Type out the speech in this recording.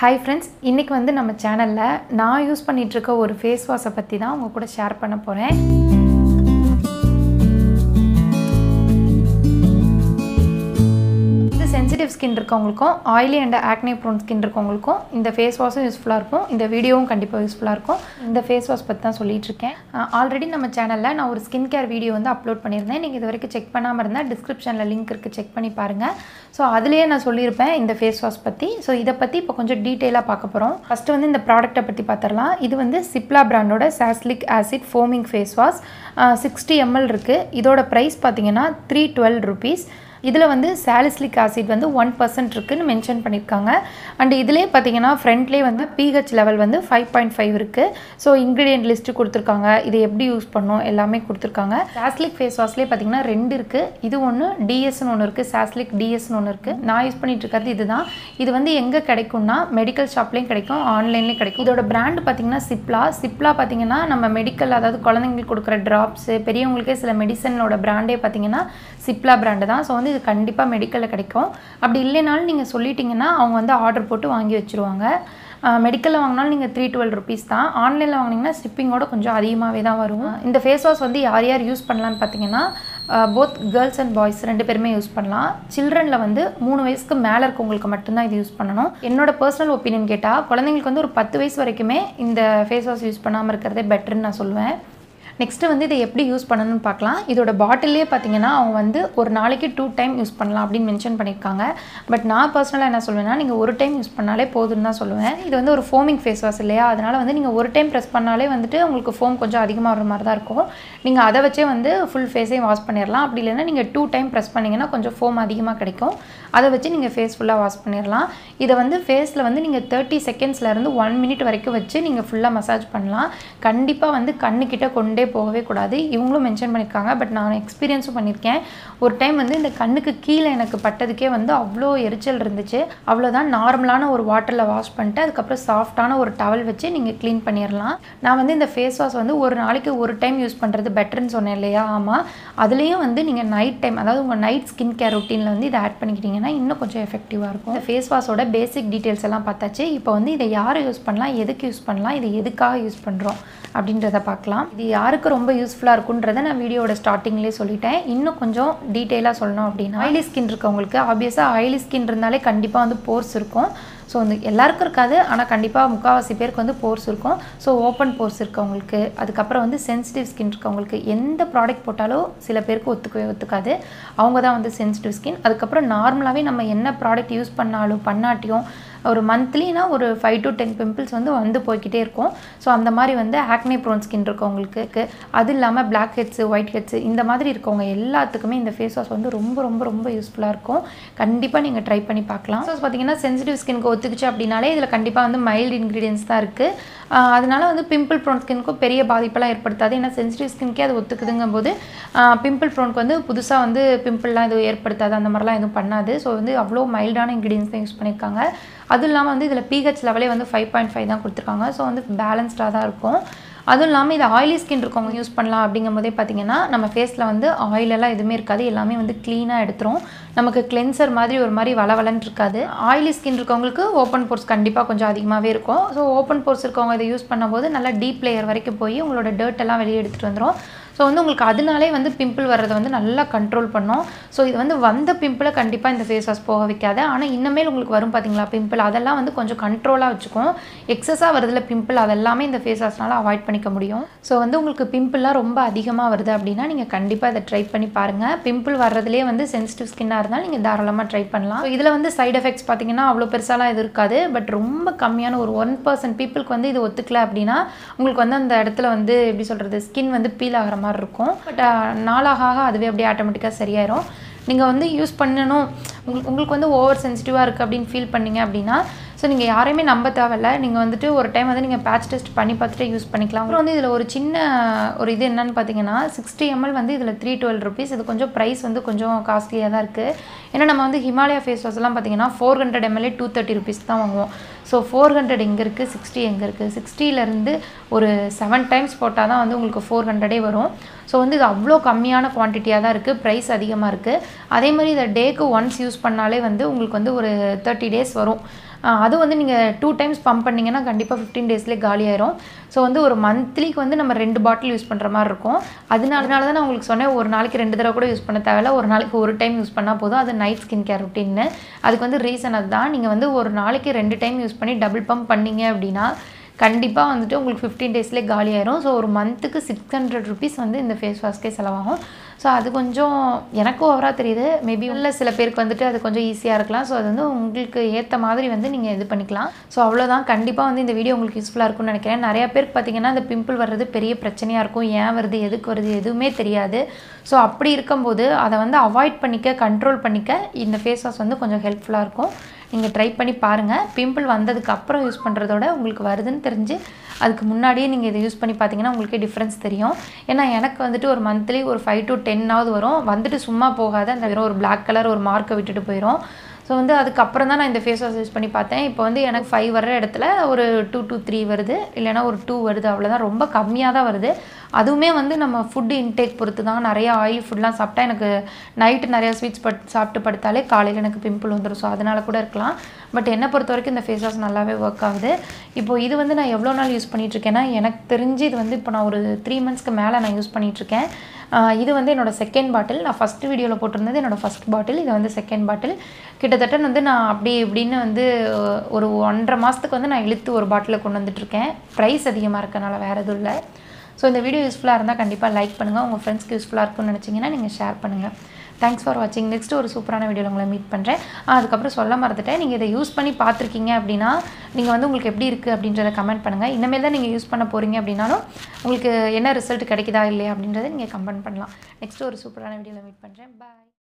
hi friends இன்றைக்கி வந்து நம்ம சேனலில் நான் யூஸ் பண்ணிகிட்ருக்க ஒரு ஃபேஸ் வாஷை பற்றி தான் உங்கள் கூட ஷேர் பண்ண போகிறேன் இது சென்சிட்டிவ் ஸ்கின் இருக்கவங்களுக்கும் oily and acne prone skin இருக்கவங்களுக்கும் இந்த ஃபேஸ் வாஷும் யூஸ்ஃபுல்லாக இருக்கும் இந்த வீடியோவும் கண்டிப்பாக யூஸ்ஃபுல்லாக இருக்கும் இந்த ஃபேஸ் வாஷ் பற்றி தான் சொல்லிட்டு இருக்கேன் ஆல்ரெடி நம்ம சேனலில் நான் ஒரு ஸ்கின் கேர் வீடியோ வந்து அப்லோட் பண்ணியிருந்தேன் நீங்கள் இது வரைக்கும் செக் பண்ணாமல் இருந்தால் டிஸ்கிரிப்ஷனில் லிங்க் இருக்குது செக் பண்ணி பாருங்கள் ஸோ அதுலேயே நான் சொல்லியிருப்பேன் இந்த ஃபேஸ் வாஷ் பற்றி ஸோ இதை பற்றி இப்போ கொஞ்சம் டீட்டெயிலாக பார்க்க போகிறோம் ஃபஸ்ட்டு வந்து இந்த ப்ராடக்ட்டை பற்றி பார்த்துடலாம் இது வந்து சிப்லா பிராண்டோட salicylic acid foaming face wash sixty ML இருக்குது இதோட ப்ரைஸ் பார்த்தீங்கன்னா த்ரீ டுவெல் ருபீஸ் இதில் வந்து சாலிஸ்லிக் ஆசிட் வந்து ஒன் பர்சன்ட் இருக்குன்னு மென்ஷன் பண்ணியிருக்காங்க அண்ட் இதிலே பார்த்தீங்கன்னா ஃப்ரண்ட்லேயே வந்து பிஹெச் லெவல் வந்து ஃபைவ் பாயிண்ட் ஃபைவ் இருக்குது ஸோ இன்க்ரீடியன்ட் லிஸ்ட்டு கொடுத்துருக்காங்க இது எப்படி யூஸ் பண்ணும் எல்லாமே கொடுத்துருக்காங்க சாஸ்லிக் ஃபேஸ் வாஷ்லேயே பார்த்தீங்கன்னா ரெண்டு இருக்குது இது ஒன்று டிஎஸ்னு ஒன்று இருக்குது சாஸ்லிக் டிஎஸ்னு ஒன்று இருக்குது நான் யூஸ் பண்ணிட்டு இருக்கிறது இதுதான் இது வந்து எங்கே கிடைக்கும்னா மெடிக்கல் ஷாப்லேயும் கிடைக்கும் ஆன்லைன்லேயும் கிடைக்கும் இதோட பிராண்ட் பார்த்தீங்கன்னா சிப்லா சிப்லா பார்த்தீங்கன்னா நம்ம மெடிக்கல் அதாவது குழந்தைங்களுக்கு கொடுக்குற ட்ராப்ஸு பெரியவங்களுக்கே சில மெடிசனோட பிராண்டே பார்த்தீங்கன்னா சிப்லா பிராண்டு தான் ஸோ வந்து இது கண்டிப்பாக மெடிக்கலில் கிடைக்கும் அப்படி இல்லைனாலும் நீங்கள் சொல்லிட்டீங்கன்னா அவங்க வந்து ஆர்டர் போட்டு வாங்கி வச்சுருவாங்க மெடிக்கலில் வாங்கினாலும் நீங்கள் த்ரீ டுவெல் ருபீஸ் தான் ஆன்லைனில் வாங்கினீங்கன்னா ஷிப்பிங்கோட கொஞ்சம் அதிகமாகவே தான் வரும் இந்த ஃபேஸ் வாஷ் வந்து யார் யார் யூஸ் பண்ணலான்னு பார்த்தீங்கன்னா போத் கேர்ள்ஸ் அண்ட் பாய்ஸ் ரெண்டு பேருமே யூஸ் பண்ணலாம் சில்ட்ரனில் வந்து மூணு வயசுக்கு மேலே இருக்கவங்களுக்கு மட்டும்தான் இது யூஸ் பண்ணணும் என்னோட பர்சனல் ஒப்பீனியன் கேட்டால் குழந்தைங்களுக்கு வந்து ஒரு பத்து வயசு வரைக்குமே இந்த ஃபேஸ் வாஷ் யூஸ் பண்ணாமல் இருக்கிறதே பெட்டர்னு நான் சொல்லுவேன் நெக்ஸ்ட்டு வந்து இதை எப்படி யூஸ் பண்ணணும்னு பார்க்கலாம் இதோட பாட்டிலே பார்த்தீங்கன்னா அவங்க வந்து ஒரு நாளைக்கு டூ டைம் யூஸ் பண்ணலாம் அப்படின்னு மென்ஷன் பண்ணியிருக்காங்க பட் நான் பர்சனலாக என்ன சொல்லுவேன்னா நீங்கள் ஒரு டைம் யூஸ் பண்ணாலே போதும்னு தான் சொல்லுவேன் இது வந்து ஒரு ஃபோமிங் ஃபேஸ் வாஷ் இல்லையா அதனால் வந்து நீங்கள் ஒரு டைம் ப்ரெஸ் பண்ணாலே வந்துட்டு உங்களுக்கு ஃபோம் கொஞ்சம் அதிகமாக வர மாதிரி தான் இருக்கும் நீங்கள் அதை வச்சே வந்து ஃபுல் ஃபேஸையும் வாஷ் பண்ணிடலாம் அப்படி இல்லைன்னா நீங்கள் டூ டைம் ப்ரெஸ் பண்ணிங்கன்னா கொஞ்சம் ஃபோம் அதிகமாக கிடைக்கும் அதை வச்சு நீங்கள் ஃபேஸ் ஃபுல்லாக வாஷ் பண்ணிடலாம் இதை வந்து ஃபேஸில் வந்து நீங்கள் தேர்ட்டி செகண்ட்ஸ்லேருந்து ஒன் மினிட் வரைக்கும் வச்சு நீங்கள் ஃபுல்லாக மசாஜ் பண்ணலாம் கண்டிப்பாக வந்து கண்ணுக்கிட்ட கொண்டே போகவே கூடாது இவங்களும் மென்ஷன் பண்ணியிருக்காங்க பட் நான் எக்ஸ்பீரியன்ஸும் பண்ணியிருக்கேன் ஒரு டைம் வந்து இந்த கண்ணுக்கு கீழே எனக்கு பட்டதுக்கே வந்து அவ்வளோ எரிச்சல் இருந்துச்சு அவ்வளோதான் நார்மலான ஒரு வாட்டரில் வாஷ் பண்ணிட்டு அதுக்கப்புறம் சாஃப்டான ஒரு டவல் வச்சு நீங்கள் க்ளீன் பண்ணிடலாம் நான் வந்து இந்த ஃபேஸ் வாஷ் வந்து ஒரு நாளைக்கு ஒரு டைம் யூஸ் பண்ணுறது பெட்டர்னு சொன்னேன் இல்லையா ஆமாம் அதுலேயும் வந்து நீங்கள் நைட் டைம் அதாவது உங்கள் நைட் ஸ்கின் கேர் ரொட்டீனில் வந்து இதை ஆட் பண்ணிக்கிட்டீங்கன்னா இன்னும் கொஞ்சம் எஃபெக்டிவாக இருக்கும் இந்த ஃபேஸ் வாஷோட பேசிக் டீட்டெயில்ஸ் எல்லாம் பார்த்தாச்சு இப்போ வந்து இதை யார் யூஸ் பண்ணலாம் எதுக்கு யூஸ் பண்ணலாம் இது எதுக்காக யூஸ் பண்ணுறோம் அப்படின்றத பார்க்கலாம் இது யாருக்கு ரொம்ப யூஸ்ஃபுல்லாக இருக்குன்றத நான் வீடியோட ஸ்டார்டிங்லேயே சொல்லிட்டேன் இன்னும் கொஞ்சம் டீட்டெயிலாக சொல்லணும் அப்படின்னா ஆயிலி ஸ்கின் இருக்கவங்களுக்கு ஆப்வியஸாக ஆயிலி ஸ்கின் இருந்தாலே கண்டிப்பாக வந்து போர்ஸ் இருக்கும் ஸோ வந்து எல்லாருக்கும் இருக்காது ஆனால் கண்டிப்பாக முக்கால்வாசி பேருக்கு வந்து போர்ஸ் இருக்கும் ஸோ ஓப்பன் போர்ஸ் இருக்கவங்களுக்கு அதுக்கப்புறம் வந்து சென்சிட்டிவ் ஸ்கின் இருக்கவங்களுக்கு எந்த ப்ராடக்ட் போட்டாலும் சில பேருக்கு ஒத்துக்கவே ஒத்துக்காது அவங்க தான் வந்து சென்சிட்டிவ் ஸ்கின் அதுக்கப்புறம் நார்மலாகவே நம்ம என்ன ப்ராடக்ட் யூஸ் பண்ணாலும் பண்ணாட்டியும் ஒரு மந்த்லினா ஒரு ஃபைவ் டு டென் பிம்பிள்ஸ் வந்து வந்து போய்கிட்டே இருக்கும் ஸோ அந்த மாதிரி வந்து ஆக்னே ப்ரோன் ஸ்கின் இருக்கவங்களுக்கு அது இல்லாமல் பிளாக் ஹெட்ஸு ஒயிட் ஹெட்ஸு இந்த மாதிரி இருக்கவங்க எல்லாத்துக்குமே இந்த ஃபேஸ் வாஷ் வந்து ரொம்ப ரொம்ப ரொம்ப யூஸ்ஃபுல்லாக இருக்கும் கண்டிப்பாக நீங்கள் ட்ரை பண்ணி பார்க்கலாம் ஸோ பார்த்தீங்கன்னா சென்சிட்டிவ் ஸ்கின்க்கு ஒத்துக்குச்சு அப்படின்னாலே இதில் கண்டிப்பாக வந்து மைல்டு இன்க்ரீடியன்ஸ் தான் இருக்குது அதனால வந்து பிம்பிள் ப்ரோன் ஸ்கின்க்கும் பெரிய பாதிப்பெல்லாம் ஏற்படுத்தாது ஏன்னா சென்சிட்டிவ் ஸ்கின்க்கே அது ஒத்துக்குதுங்கும் போது பிம்பிள் ப்ரோனுக்கு வந்து புதுசாக வந்து பிம்பிள்லாம் எதுவும் ஏற்படுத்தாது அந்த மாதிரிலாம் எதுவும் பண்ணாது ஸோ வந்து அவ்வளோ மைல்டான இன்க்ரீடியன்ஸ் தான் யூஸ் பண்ணியிருக்காங்க அதுவும் இல்லாமல் வந்து இதில் பிஹெச் லெவலே வந்து ஃபைவ் பாயிண்ட் ஃபைவ் தான் கொடுத்துருக்காங்க ஸோ வந்து பேலன்ஸ்டாக தான் இருக்கும் அதுவும் இல்லாமல் இது ஆயிலி ஸ்கின் இருக்கவங்க யூஸ் பண்ணலாம் அப்படிங்கும் போதே பார்த்தீங்கன்னா நம்ம ஃபேஸில் வந்து ஆயிலெல்லாம் எதுவுமே இருக்காது எல்லாமே வந்து க்ளீனாக எடுத்துரும் நமக்கு கிளென்சர் மாதிரி ஒரு மாதிரி வளவலன்னு இருக்காது ஆயிலி ஸ்கின் இருக்கவங்களுக்கு ஓப்பன் போர்ஸ் கண்டிப்பாக கொஞ்சம் அதிகமாகவே இருக்கும் ஸோ ஓப்பன் போர்ஸ் இருக்கவங்க இதை யூஸ் பண்ணும்போது நல்லா டீப் லேயர் வரைக்கும் போய் உங்களோட டர்ட் எல்லாம் வெளியே எடுத்துகிட்டு வந்துடும் ஸோ வந்து உங்களுக்கு அதனாலே வந்து பிம்பிள் வர்றதை வந்து நல்லா கண்ட்ரோல் பண்ணும் ஸோ இது வந்து வந்த பிம்பிளை கண்டிப்பாக இந்த ஃபேஸ் வாஷ் போக வைக்காது ஆனால் இன்னமேல் உங்களுக்கு வரும் பார்த்தீங்களா பிம்பிள் அதெல்லாம் வந்து கொஞ்சம் கண்ட்ரோலாக வச்சுக்கும் எக்ஸஸாக வருதுல பிம்பிள் அதெல்லாமே இந்த ஃபேஸ் வாஷ்னால் அவாய்ட் பண்ணிக்க முடியும் ஸோ வந்து உங்களுக்கு பிம்பிள்லாம் ரொம்ப அதிகமாக வருது அப்படின்னா நீங்கள் கண்டிப்பாக இதை ட்ரை பண்ணி பாருங்கள் பிம்பிள் வர்றதுலேயே வந்து சென்சிட்டிவ் ஸ்கின்னாக இருந்தால் நீங்கள் தாராளமாக ட்ரை பண்ணலாம் இதில் வந்து சைட் எஃபெக்ட்ஸ் பார்த்தீங்கன்னா அவ்வளோ பெருசாலாம் இது இருக்காது பட் ரொம்ப கம்மியான ஒரு ஒன் பர்சன்ட் பீப்புளுக்கு வந்து இது ஒத்துக்கல அப்படின்னா உங்களுக்கு வந்து அந்த இடத்துல வந்து எப்படி சொல்கிறது ஸ்கின் வந்து பீல் ஆகிற மாதிரி இருக்கும் பட் நாளாக ஆக அதுவே அப்படியே ஆட்டோமேட்டிக்காக சரியாயிரும் நீங்கள் வந்து யூஸ் பண்ணணும் உங்களுக்கு உங்களுக்கு வந்து ஓவர் சென்சிட்டிவாக இருக்குது அப்படின்னு ஃபீல் பண்ணீங்க அப்படின்னா ஸோ நீங்கள் யாரையுமே நம்ப தேவையில்ல நீங்கள் வந்துட்டு ஒரு டைம் வந்து நீங்கள் பேட்ச் டெஸ்ட் பண்ணி பார்த்துட்டு யூஸ் பண்ணிக்கலாம் அப்புறம் வந்து இதில் ஒரு சின்ன ஒரு இது என்னன்னு பார்த்தீங்கன்னா சிக்ஸ்டி எம்எல் வந்து இதில் த்ரீ டுவெல் ருபீஸ் இது கொஞ்சம் ப்ரைஸ் வந்து கொஞ்சம் காஸ்ட்லியாக தான் இருக்குது ஏன்னா நம்ம வந்து ஹிமாலயா ஃபேஸ் வாஷ்லாம் பார்த்தீங்கன்னா ஃபோர் ஹண்ட்ரட் எம்எல்ஏ டூ தேர்ட்டி ருபீஸ் தான் வாங்குவோம் ஸோ ஃபோர் ஹண்ட்ரட் எங்கே இருக்குது சிக்ஸ்டி எங்கே இருக்குது சிக்ஸ்டியிலேருந்து ஒரு செவன் டைம்ஸ் போட்டால் தான் வந்து உங்களுக்கு ஃபோர் ஹண்ட்ரடே வரும் ஸோ வந்து இது அவ்வளோ கம்மியான குவான்டிட்டியாக தான் இருக்குது ப்ரைஸ் அதிகமாக இருக்குது அதே மாதிரி இதை டேக்கு ஒன்ஸ் யூஸ் பண்ணாலே வந்து உங்களுக்கு வந்து ஒரு தேர்ட்டி டேஸ் வரும் அது வந்து நீங்கள் டூ டைம்ஸ் பம்ப் பண்ணிங்கன்னா கண்டிப்பாக ஃபிஃப்டீன் டேஸ்லேயே காலியாயிரும் ஸோ வந்து ஒரு மந்த்லிக்கு வந்து நம்ம ரெண்டு பாட்டில் யூஸ் பண்ணுற மாதிரி இருக்கும் அதனால தான் நான் உங்களுக்கு சொன்னேன் ஒரு நாளைக்கு ரெண்டு தடவை கூட யூஸ் பண்ண தேவையில்ல ஒரு நாளைக்கு ஒரு டைம் யூஸ் பண்ணால் போதும் அது நைட் ஸ்கின் கேர் ருட்டீன்னு அதுக்கு வந்து ரீசன் அதுதான் நீங்கள் வந்து ஒரு நாளைக்கு ரெண்டு டைம் யூஸ் பண்ணி டபுள் பம்ப் பண்ணீங்க அப்படின்னா கண்டிப்பாக வந்துட்டு உங்களுக்கு ஃபிஃப்டீன் டேஸ்லேயே காலி ஆயிரும் ஸோ ஒரு மந்த்துக்கு சிக்ஸ் ஹண்ட்ரட் ருபீஸ் வந்து இந்த ஃபேஸ் வாஷ்க்கே செலவாகும் ஸோ அது கொஞ்சம் எனக்கும் ஓவராக தெரியுது மேபி உள்ள சில பேருக்கு வந்துட்டு அது கொஞ்சம் ஈஸியாக இருக்கலாம் ஸோ அது வந்து உங்களுக்கு ஏற்ற மாதிரி வந்து நீங்கள் இது பண்ணிக்கலாம் ஸோ அவ்வளோதான் கண்டிப்பாக வந்து இந்த வீடியோ உங்களுக்கு யூஸ்ஃபுல்லாக இருக்கும்னு நினைக்கிறேன் நிறைய பேருக்கு பார்த்தீங்கன்னா இந்த பிம்பிள் வர்றது பெரிய பிரச்சனையாக இருக்கும் ஏன் வருது எதுக்கு வருது எதுவுமே தெரியாது ஸோ அப்படி இருக்கும்போது அதை வந்து அவாய்ட் பண்ணிக்க கண்ட்ரோல் பண்ணிக்க இந்த ஃபேஸ் வாஷ் வந்து கொஞ்சம் ஹெல்ப்ஃபுல்லாக இருக்கும் நீங்கள் ட்ரை பண்ணி பாருங்கள் பிம்பிள் வந்ததுக்கு அப்புறம் யூஸ் பண்ணுறதோட உங்களுக்கு வருதுன்னு தெரிஞ்சு அதுக்கு முன்னாடியே நீங்கள் இதை யூஸ் பண்ணி பார்த்தீங்கன்னா உங்களுக்கே டிஃப்ரென்ஸ் தெரியும் ஏன்னா எனக்கு வந்துட்டு ஒரு மந்த்லி ஒரு ஃபைவ் டு டென்னாவது வரும் வந்துட்டு சும்மா போகாது அந்த வெறும் ஒரு பிளாக் கலர் ஒரு மார்க்கை விட்டுட்டு போயிடும் ஸோ வந்து அதுக்கப்புறம் தான் நான் இந்த ஃபேஸ் வாஷ் யூஸ் பண்ணி பார்த்தேன் இப்போ வந்து எனக்கு ஃபைவ் வர்ற இடத்துல ஒரு டூ டூ த்ரீ வருது இல்லைனா ஒரு டூ வருது அவ்வளோதான் ரொம்ப கம்மியாக தான் வருது அதுவுமே வந்து நம்ம ஃபுட்டு இன்டேக் பொறுத்து தான் நிறைய ஆயில் ஃபுட்லாம் சாப்பிட்டா எனக்கு நைட்டு நிறையா ஸ்வீட்ஸ் பட் சாப்பிட்டு படுத்தாலே காலையில் எனக்கு பிம்பிள் வந்துடும் ஸோ அதனால் கூட இருக்கலாம் பட் என்னை பொறுத்த வரைக்கும் இந்த ஃபேஸ் வாஷ் நல்லாவே ஒர்க் ஆகுது இப்போ இது வந்து நான் எவ்வளோ நாள் யூஸ் பண்ணிகிட்ருக்கேன்னா எனக்கு தெரிஞ்சு இது வந்து இப்போ நான் ஒரு த்ரீ மந்த்ஸ்க்கு மேலே நான் யூஸ் பண்ணிகிட்ருக்கேன் இது வந்து என்னோடய செகண்ட் பாட்டில் நான் ஃபஸ்ட் வீடியோவில் போட்டிருந்தது என்னோடய ஃபஸ்ட் பாட்டில் இது வந்து செகண்ட் பாட்டில் கிட்டத்தட்ட வந்து நான் அப்படி இப்படின்னு வந்து ஒரு ஒன்றரை மாதத்துக்கு வந்து நான் இழுத்து ஒரு பாட்டிலில் கொண்டு வந்துட்டுருக்கேன் ப்ரைஸ் அதிகமாக இருக்கனால வேறு எதுவும் இல்லை ஸோ இந்த வீடியோ யூஸ்ஃபுல்லாக இருந்தால் கண்டிப்பாக லைக் பண்ணுங்கள் உங்கள் ஃப்ரெண்ட்ஸ்க்கு யூஸ்ஃபுல்லாக இருக்கும்னு நினச்சிங்கன்னா நீங்கள் ஷேர் பண்ணுங்கள் தேங்க்ஸ் ஃபார் வாட்சிங் நெக்ஸ்ட் ஒரு சூப்பரான வீடியோவில் உங்களை மீட் பண்ணுறேன் அதுக்கப்புறம் சொல்ல மறந்துட்டேன் நீங்கள் இதை யூஸ் பண்ணி பார்த்துருக்கீங்க அப்படின்னா நீங்கள் வந்து உங்களுக்கு எப்படி இருக்குது அப்படின்றத கமெண்ட் பண்ணுங்கள் இனிமேல் தான் நீங்கள் யூஸ் பண்ண போகிறீங்க அப்படின்னாலும் உங்களுக்கு என்ன ரிசல்ட் கிடைக்குதா இல்லையா அப்படின்றத நீங்கள் கமெண்ட் பண்ணலாம் நெக்ஸ்ட் ஒரு சூப்பரான வீடியோவில் மீட் பண்ணுறேன் பாய்